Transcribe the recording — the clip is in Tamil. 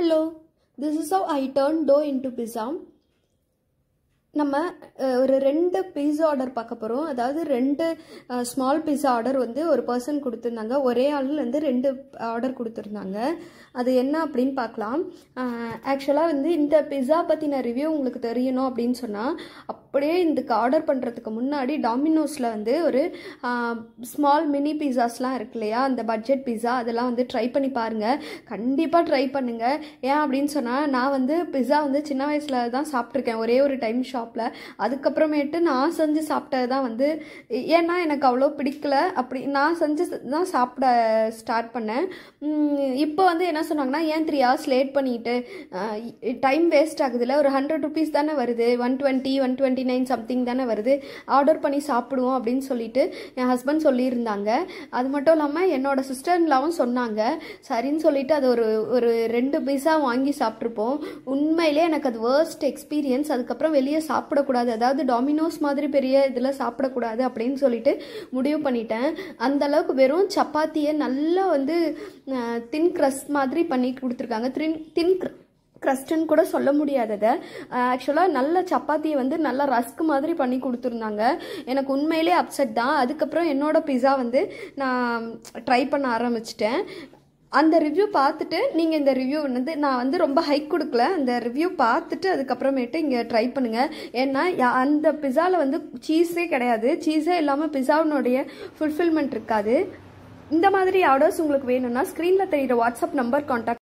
Hello, this is how I turned dough into pizza. நம்ம அஹ், ஒரு ரெண்டு பீஸா ஆர்டர் பார்க்க போகிறோம் அதாவது ரெண்டு ஸ்மால் பீஸா ஆர்டர் வந்து ஒரு பர்சன் கொடுத்துருந்தாங்க ஒரே ஆள் வந்து ரெண்டு ஆர்டர் கொடுத்துருந்தாங்க அது என்ன அப்படின்னு பார்க்கலாம் ஆக்சுவலாக வந்து இந்த பிஸா பற்றின ரிவ்யூ உங்களுக்கு தெரியணும் அப்படின்னு சொன்னால் அப்படியே இதுக்கு ஆர்டர் பண்ணுறதுக்கு முன்னாடி டாமினோஸில் வந்து ஒரு ஸ்மால் மினி பீஸாஸ்லாம் இருக்கு இல்லையா அந்த பட்ஜெட் பீஸா அதெல்லாம் வந்து ட்ரை பண்ணி பாருங்கள் கண்டிப்பாக ட்ரை பண்ணுங்கள் ஏன் அப்படின்னு சொன்னால் நான் வந்து பிஸா வந்து சின்ன வயசில் தான் சாப்பிட்ருக்கேன் ஒரே ஒரு டைம் ஷாப்பில் அதுக்கப்புறமேட்டு நான் செஞ்சு சாப்பிட்டது தான் வந்து ஏன்னா எனக்கு அவ்வளோ பிடிக்கல அப்படி நான் செஞ்சு தான் சாப்பிட ஸ்டார்ட் பண்ணேன் உம், இப்போ வந்து என்ன சொன்னாங்கன்னா ஏன் த்ரீ ஹவர்ஸ் லேட் பண்ணிட்டு டைம் வேஸ்ட் ஆகுதுல்ல ஒரு ஹண்ட்ரட் ருபீஸ் தானே வருது one twenty one twenty nine something தானே வருது ஆர்டர் பண்ணி சாப்பிடுவோம் அப்படின்னு சொல்லிட்டு என் ஹஸ்பண்ட் சொல்லியிருந்தாங்க அது மட்டும் இல்லாமல் என்னோட சிஸ்டர்லாவும் சொன்னாங்க சரின்னு சொல்லிட்டு அது ஒரு ஒரு ரெண்டு பீஸா வாங்கி சாப்பிட்ருப்போம் உண்மையிலே எனக்கு அது வேர்ஸ்ட் எக்ஸ்பீரியன்ஸ் அதுக்கப்புறம் வெளியே சாப்பிடக்கூடாது அதாவது டாமினோஸ் மாதிரி பெரிய இதில் சாப்பிடக்கூடாது அப்படின்னு சொல்லிட்டு முடிவு பண்ணிட்டேன் அந்த அளவுக்கு வெறும் சப்பாத்தியை நல்லா வந்து தின் crust மாதிரி பண்ணி கொடுத்துருக்காங்க தின் தின் க்ரஸ்ட்டுன்னு கூட சொல்ல முடியாததை ஆக்சுவலாக நல்ல சப்பாத்தியை வந்து நல்லா ரஸ்க் மாதிரி பண்ணி கொடுத்துருந்தாங்க எனக்கு உண்மையிலே அப்செட் தான் அதுக்கப்புறம் என்னோட பிஸா வந்து நான் ட்ரை பண்ண ஆரம்பிச்சிட்டேன் அந்த ரிவ்யூ பார்த்துட்டு நீங்கள் இந்த ரிவ்யூ வந்து நான் வந்து ரொம்ப ஹைக் கொடுக்கல அந்த ரிவ்யூ பார்த்துட்டு அதுக்கப்புறமேட்டு இங்கே ட்ரை பண்ணுங்கள் ஏன்னா யா- அந்த பிஸாவில் வந்து சீஸே கிடையாது சீஸே இல்லாமல் பிஸாவினுடைய ஃபுல்ஃபில்மெண்ட் இருக்காது இந்த மாதிரி ஆர்டர்ஸ் உங்களுக்கு வேணும்னா ஸ்க்ரீனில் தெரியுற வாட்ஸ்அப் நம்பர் காண்டாக்ட்